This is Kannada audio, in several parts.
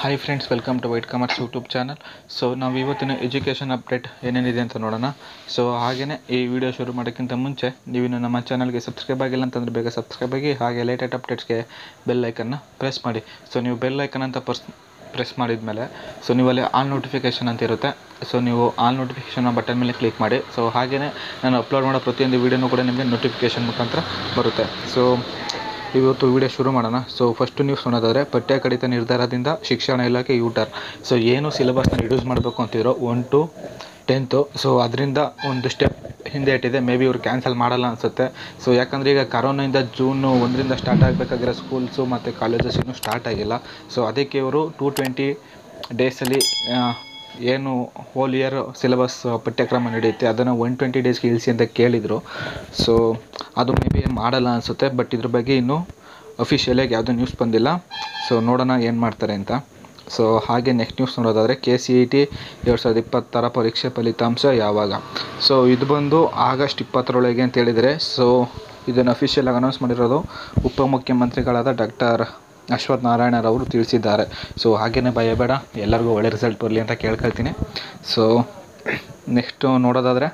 hi friends welcome to white commerce YouTube channel so ನಾವು ಇವತ್ತಿನ ಎಜುಕೇಷನ್ ಅಪ್ಡೇಟ್ ಏನೇನಿದೆ ಅಂತ ನೋಡೋಣ ಸೊ ಹಾಗೆಯೇ ಈ ವಿಡಿಯೋ ಶುರು ಮಾಡೋಕ್ಕಿಂತ ಮುಂಚೆ ನೀವಿನ್ನು ನಮ್ಮ ಚಾನಲ್ಗೆ ಸಬ್ಸ್ಕ್ರೈಬ್ ಆಗಿಲ್ಲ ಅಂತಂದರೆ ಬೇಗ ಸಬ್ಸ್ಕ್ರೈಬ್ ಆಗಿ ಹಾಗೆ ಲೇಟೆಸ್ಟ್ ಅಪ್ಡೇಟ್ಸ್ಗೆ ಬೆಲ್ ಐಕನ್ನ ಪ್ರೆಸ್ ಮಾಡಿ ಸೊ ನೀವು ಬೆಲ್ ಐಕನ್ ಅಂತ ಪರ್ಸ್ ಪ್ರೆಸ್ ಮಾಡಿದ ಮೇಲೆ ಸೊ ನೀವು ಅಲ್ಲಿ ಆಲ್ ನೋಟಿಫಿಕೇಷನ್ ಅಂತ ಇರುತ್ತೆ ಸೊ ನೀವು ಆಲ್ ನೋಟಿಫಿಕೇಷನ್ ಬಟನ್ ಮೇಲೆ ಕ್ಲಿಕ್ ಮಾಡಿ ಸೊ ಹಾಗೆಯೇ ನಾನು ಅಪ್ಲೋಡ್ ಮಾಡೋ ಪ್ರತಿಯೊಂದು ವೀಡಿಯೋನೂ ಕೂಡ ನಿಮಗೆ ನೋಟಿಫಿಕೇಷನ್ ಮುಖಾಂತರ ಬರುತ್ತೆ ಸೊ ಇವತ್ತು ವಿಡಿಯೋ ಶುರು ಮಾಡೋಣ ಸೊ ಫಸ್ಟ್ ನ್ಯೂಸ್ ನೋಡೋದಾದರೆ ಪಠ್ಯ ಕಡಿತ ನಿರ್ಧಾರದಿಂದ ಶಿಕ್ಷಣ ಇಲಾಖೆ ಯೂಟರ್ ಸೊ ಏನು ಸಿಲೆಬಸ್ನ ರಿಡ್ಯೂಸ್ ಮಾಡಬೇಕು ಅಂತಿದ್ರು ಒನ್ ಟು ಟೆಂತು ಸೊ ಅದರಿಂದ ಒಂದು ಸ್ಟೆಪ್ ಹಿಂದೆ ಇಟ್ಟಿದೆ ಮೇ ಬಿ ಇವ್ರು ಕ್ಯಾನ್ಸಲ್ ಮಾಡಲ್ಲ ಅನಿಸುತ್ತೆ ಸೊ ಯಾಕಂದರೆ ಈಗ ಕರೋನಾಯಿಂದ ಜೂನು ಒಂದರಿಂದ ಸ್ಟಾರ್ಟ್ ಆಗಬೇಕಾಗಿರೋ ಸ್ಕೂಲ್ಸು ಮತ್ತು ಕಾಲೇಜಸ್ ಇನ್ನೂ ಸ್ಟಾರ್ಟ್ ಆಗಿಲ್ಲ ಸೊ ಅದಕ್ಕೆ ಇವರು ಟೂ ಟ್ವೆಂಟಿ ಡೇಸಲ್ಲಿ ಏನು ಹೋಲ್ ಇಯರ್ ಸಿಲೆಬಸ್ ಪಠ್ಯಕ್ರಮ ನಡೆಯುತ್ತೆ ಅದನ್ನು ಒನ್ ಟ್ವೆಂಟಿ ಡೇಸ್ಗೆ ಇಳಿಸಿ ಅಂತ ಕೇಳಿದರು ಸೊ ಅದು ಮೇ ಬಿ ಏನು ಮಾಡಲ್ಲ ಅನಿಸುತ್ತೆ ಬಟ್ ಇದ್ರ ಬಗ್ಗೆ ಇನ್ನೂ ಅಫಿಷಿಯಲಾಗಿ ಯಾವುದೂ ನ್ಯೂಸ್ ಬಂದಿಲ್ಲ ಸೊ ನೋಡೋಣ ಏನು ಮಾಡ್ತಾರೆ ಅಂತ ಸೊ ಹಾಗೆ ನೆಕ್ಸ್ಟ್ ನ್ಯೂಸ್ ನೋಡೋದಾದರೆ ಕೆ ಸಿ ಇ ಟಿ ಎರಡು ಸಾವಿರದ ಇಪ್ಪತ್ತರ ಪರೀಕ್ಷೆ ಫಲಿತಾಂಶ ಯಾವಾಗ ಸೊ ಇದು ಬಂದು ಆಗಸ್ಟ್ ಇಪ್ಪತ್ತರೊಳಗೆ ಅಂತ ಹೇಳಿದರೆ ಸೊ ಇದನ್ನು ಅಫಿಷಿಯಲಾಗಿ ಅನೌನ್ಸ್ ಮಾಡಿರೋದು ಉಪಮುಖ್ಯಮಂತ್ರಿಗಳಾದ ಡಾಕ್ಟರ್ ಅಶ್ವಥ್ ನಾರಾಯಣರವರು ತಿಳಿಸಿದ್ದಾರೆ ಸೊ ಹಾಗೆಯೇ ಭಯಬೇಡ ಎಲ್ಲರಿಗೂ ಒಳ್ಳೆ ರಿಸಲ್ಟ್ ಬರಲಿ ಅಂತ ಕೇಳ್ಕೊಳ್ತೀನಿ ಸೊ ನೆಕ್ಸ್ಟು ನೋಡೋದಾದರೆ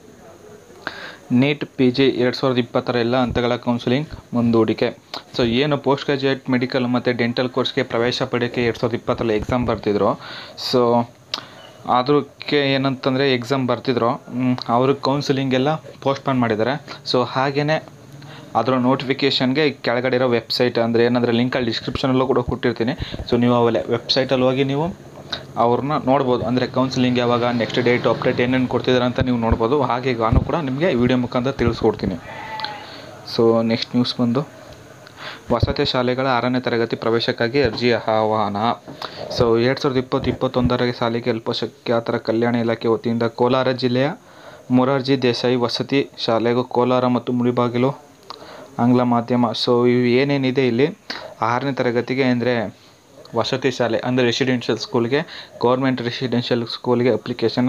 ನೀಟ್ ಪಿ ಜಿ ಎರಡು ಸಾವಿರದ ಇಪ್ಪತ್ತರ ಎಲ್ಲ ಹಂತಗಳ ಕೌನ್ಸಿಲಿಂಗ್ ಮುಂದೂಡಿಕೆ ಸೊ ಏನು ಪೋಸ್ಟ್ ಗ್ರಾಜುಯೇಟ್ ಮೆಡಿಕಲ್ ಮತ್ತು ಡೆಂಟಲ್ ಕೋರ್ಸ್ಗೆ ಪ್ರವೇಶ ಪಡೆಯೋಕ್ಕೆ ಎರಡು ಸಾವಿರದ ಇಪ್ಪತ್ತರಲ್ಲಿ ಎಕ್ಸಾಮ್ ಬರ್ತಿದ್ರು ಸೊ ಅದಕ್ಕೆ ಏನಂತಂದರೆ ಎಕ್ಸಾಮ್ ಬರ್ತಿದ್ರು ಅವ್ರಿಗೆ ಕೌನ್ಸಿಲಿಂಗ್ ಎಲ್ಲ ಪೋಸ್ಟ್ಪೋನ್ ಮಾಡಿದ್ದಾರೆ ಸೊ ಹಾಗೆಯೇ ಅದರ ನೋಟಿಫಿಕೇಷನ್ಗೆ ಕೆಳಗಡೆ ಇರೋ ವೆಬ್ಸೈಟ್ ಅಂದರೆ ಏನಂದರೆ ಲಿಂಕಲ್ಲಿ ಡಿಸ್ಕ್ರಿಪ್ಷನಲ್ಲೂ ಕೂಡ ಕೊಟ್ಟಿರ್ತೀನಿ ಸೊ ನೀವು ಅವೆಲ್ಲ ವೆಬ್ಸೈಟಲ್ಲಿ ಹೋಗಿ ನೀವು ಅವ್ರನ್ನ ನೋಡ್ಬೋದು ಅಂದರೆ ಕೌನ್ಸಿಲಿಂಗ್ ಯಾವಾಗ ನೆಕ್ಸ್ಟ್ ಡೇಟ್ ಅಪ್ಡೇಟ್ ಏನೇನು ಕೊಡ್ತಿದ್ದಾರೆ ಅಂತ ನೀವು ನೋಡ್ಬೋದು ಹಾಗೆ ನಾನು ಕೂಡ ನಿಮಗೆ ವಿಡಿಯೋ ಮುಖಾಂತರ ತಿಳಿಸ್ಕೊಡ್ತೀನಿ ಸೊ ನೆಕ್ಸ್ಟ್ ನ್ಯೂಸ್ ಬಂದು ವಸತಿ ಶಾಲೆಗಳ ಆರನೇ ತರಗತಿ ಪ್ರವೇಶಕ್ಕಾಗಿ ಅರ್ಜಿ ಆಹ್ವಾನ ಸೊ ಎರಡು ಸಾವಿರದ ಇಪ್ಪತ್ತು ಇಪ್ಪತ್ತೊಂದರ ಸಾಲಿಗೆ ಅಲ್ಪಸಂಖ್ಯಾತರ ಕಲ್ಯಾಣ ಇಲಾಖೆ ವತಿಯಿಂದ ಕೋಲಾರ ಜಿಲ್ಲೆಯ ಮೊರಾರ್ಜಿ ದೇಸಾಯಿ ವಸತಿ ಶಾಲೆಗೂ ಕೋಲಾರ ಮತ್ತು ಮುಳಿಬಾಗಿಲು ಆಂಗ್ಲ ಮಾಧ್ಯಮ ಸೊ ಇವು ಏನೇನಿದೆ ಇಲ್ಲಿ ಆರನೇ ತರಗತಿಗೆ ಅಂದರೆ ವಸತಿ ಶಾಲೆ ಅಂದರೆ ರೆಸಿಡೆನ್ಷಿಯಲ್ ಸ್ಕೂಲ್ಗೆ ಗೌರ್ಮೆಂಟ್ ರೆಸಿಡೆನ್ಷಿಯಲ್ ಸ್ಕೂಲ್ಗೆ ಅಪ್ಲಿಕೇಶನ್ನ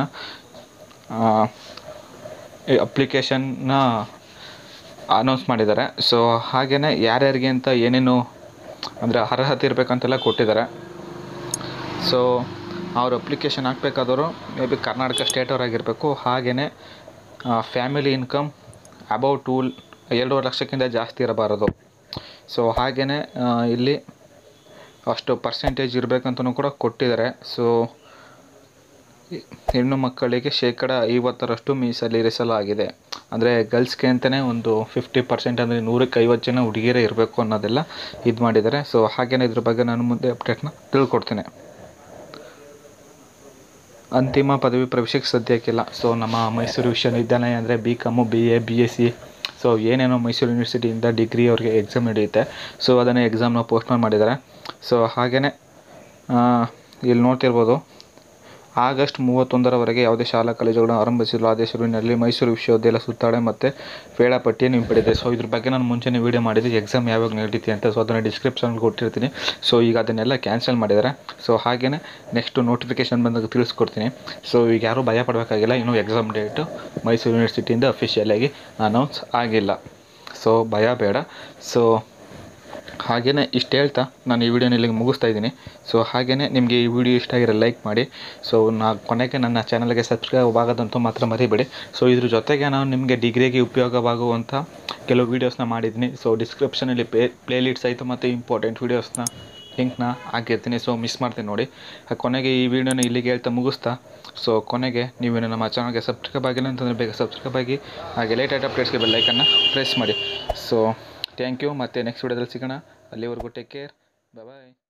ಅಪ್ಲಿಕೇಶನ್ನ ಅನೌನ್ಸ್ ಮಾಡಿದ್ದಾರೆ ಸೊ ಹಾಗೆಯೇ ಯಾರ್ಯಾರಿಗೆ ಅಂತ ಏನೇನು ಅಂದರೆ ಅರ್ಹತೆ ಇರಬೇಕಂತೆಲ್ಲ ಕೊಟ್ಟಿದ್ದಾರೆ ಸೊ ಅವ್ರ ಅಪ್ಲಿಕೇಶನ್ ಹಾಕ್ಬೇಕಾದವರು ಮೇ ಬಿ ಕರ್ನಾಟಕ ಸ್ಟೇಟವರಾಗಿರಬೇಕು ಹಾಗೆಯೇ ಫ್ಯಾಮಿಲಿ ಇನ್ಕಮ್ ಅಬೌವ್ ಟೂ ಎರಡೂವರೆ ಲಕ್ಷಕ್ಕಿಂತ ಜಾಸ್ತಿ ಇರಬಾರದು ಸೊ ಹಾಗೆಯೇ ಇಲ್ಲಿ ಅಷ್ಟು ಪರ್ಸೆಂಟೇಜ್ ಇರಬೇಕಂತಲೂ ಕೂಡ ಕೊಟ್ಟಿದ್ದಾರೆ ಸೊ ಹೆಣ್ಣು ಮಕ್ಕಳಿಗೆ ಶೇಕಡ ಐವತ್ತರಷ್ಟು ಮೀಸಲಿರಿಸಲಾಗಿದೆ ಅಂದರೆ ಗರ್ಲ್ಸ್ಗೆ ಅಂತಲೇ ಒಂದು ಫಿಫ್ಟಿ ಪರ್ಸೆಂಟ್ ಅಂದರೆ ನೂರಕ್ಕೆ ಐವತ್ತು ಜನ ಹುಡುಗಿಯರೇ ಇರಬೇಕು ಅನ್ನೋದೆಲ್ಲ ಇದು ಮಾಡಿದ್ದಾರೆ ಸೊ ಹಾಗೆಯೇ ಇದ್ರ ಬಗ್ಗೆ ನಾನು ಮುಂದೆ ಅಪ್ಡೇಟ್ನ ತಿಳ್ಕೊಡ್ತೀನಿ ಅಂತಿಮ ಪದವಿ ಪ್ರವೇಶಕ್ಕೆ ಸದ್ಯಕ್ಕಿಲ್ಲ ಸೊ ನಮ್ಮ ಮೈಸೂರು ವಿಶ್ವವಿದ್ಯಾಲಯ ಅಂದರೆ B com B A B S C so ಏನೇನೋ ಮೈಸೂರು ಯೂನಿವರ್ಸಿಟಿಯಿಂದ ಡಿಗ್ರಿ ಅವ್ರಿಗೆ ಎಕ್ಸಾಮ್ ನಡೆಯುತ್ತೆ ಸೊ ಅದನ್ನು ಎಕ್ಸಾಮ್ನ ಪೋಸ್ಟ್ಪೋನ್ ಮಾಡಿದ್ದಾರೆ ಸೊ ಹಾಗೆಯೇ ಇಲ್ಲಿ ನೋಡ್ತಿರ್ಬೋದು ಆಗಸ್ಟ್ ಮೂವತ್ತೊಂದರವರೆಗೆ ಯಾವುದೇ ಶಾಲಾ ಕಾಲೇಜುಗಳನ್ನು ಆರಂಭಿಸಿಲ್ಲ ಆದೇಶವಿನಲ್ಲಿ ಮೈಸೂರು ವಿಶ್ವವಿದ್ಯಾಲಯ ಸುತ್ತಾಳೆ ಮತ್ತು ವೇಳಾಪಟ್ಟಿಯನ್ನು ಹಿಂಪಡೆದಿದೆ ಸೊ ಇದ್ರ ಬಗ್ಗೆ ನಾನು ಮುಂಚೆನೇ ವೀಡಿಯೋ ಮಾಡಿದ್ದೆ ಎಕ್ಸಾಮ್ ಯಾವಾಗ ನಡೀತಿ ಅಂತ ಸೊ ಅದನ್ನು ಡಿಸ್ಕ್ರಿಪ್ಷನಲ್ಲಿ ಕೊಟ್ಟಿರ್ತೀನಿ ಸೊ ಈಗ ಅದನ್ನೆಲ್ಲ ಕ್ಯಾನ್ಸಲ್ ಮಾಡಿದ್ದಾರೆ ಸೊ ಹಾಗೆಯೇ ನೆಕ್ಸ್ಟು ನೋಟಿಫಿಕೇಷನ್ ಬಂದಾಗ ತಿಳಿಸ್ಕೊಡ್ತೀನಿ ಸೊ ಈಗ ಯಾರೂ ಭಯ ಪಡಬೇಕಾಗಿಲ್ಲ ಇನ್ನೂ ಎಕ್ಸಾಮ್ ಡೇಟು ಮೈಸೂರು ಯೂನಿವರ್ಸಿಟಿಯಿಂದ ಅಫಿಷಿಯಲಾಗಿ ಅನೌನ್ಸ್ ಆಗಿಲ್ಲ ಸೊ ಭಯ ಬೇಡ ಸೊ ಹಾಗೆಯೇ ಇಷ್ಟು ಹೇಳ್ತಾ ನಾನು ಈ ವಿಡಿಯೋನ ಇಲ್ಲಿಗೆ ಮುಗಿಸ್ತಾ ಇದ್ದೀನಿ ಸೊ ಹಾಗೆಯೇ ನಿಮಗೆ ಈ ವಿಡಿಯೋ ಇಷ್ಟ ಆಗಿರೋ ಲೈಕ್ ಮಾಡಿ ಸೊ ನಾ ಕೊನೆಗೆ ನನ್ನ ಚಾನಲ್ಗೆ ಸಬ್ಸ್ಕ್ರೈಬ್ ಆಗೋದಂತೂ ಮಾತ್ರ ಮರಿಬೇಡಿ ಸೊ ಇದ್ರ ಜೊತೆಗೆ ನಾನು ನಿಮಗೆ ಡಿಗ್ರಿಗೆ ಉಪಯೋಗವಾಗುವಂಥ ಕೆಲವು ವೀಡಿಯೋಸ್ನ ಮಾಡಿದ್ದೀನಿ ಸೊ ಡಿಸ್ಕ್ರಿಪ್ಷನಲ್ಲಿ ಪೇ ಪ್ಲೇಲಿಸ್ಟ್ ಸಹಿತ ಮತ್ತು ಇಂಪಾರ್ಟೆಂಟ್ ವೀಡಿಯೋಸ್ನ ಲಿಂಕ್ನ ಹಾಕಿರ್ತೀನಿ ಸೊ ಮಿಸ್ ಮಾಡ್ತೀನಿ ನೋಡಿ ಕೊನೆಗೆ ಈ ವಿಡಿಯೋನ ಇಲ್ಲಿಗೆ ಹೇಳ್ತಾ ಮುಗಿಸ್ತಾ ಸೊ ಕೊನೆಗೆ ನೀವೇನು ನಮ್ಮ ಚಾನಲ್ಗೆ ಸಬ್ಸ್ಕ್ರೈಬ್ ಆಗಿಲ್ಲ ಅಂತಂದರೆ ಬೇಗ ಸಬ್ಸ್ಕ್ರೈಬ್ ಆಗಿ ಹಾಗೆ ಲೇಟೆಸ್ಟ್ ಅಪ್ಡೇಟ್ಸ್ಗೆ ಬೆಲ್ಲೈಕನ್ನು ಪ್ರೆಸ್ ಮಾಡಿ ಸೊ ಥ್ಯಾಂಕ್ ಯು ಮತ್ತು ನೆಕ್ಸ್ಟ್ ವಿಡಿಯೋದಲ್ಲಿ ಸಿಗೋಣ ಅಲ್ಲಿವರೆಗೂ ಟೇಕ್ ಕೇರ್ ಬಾಯ್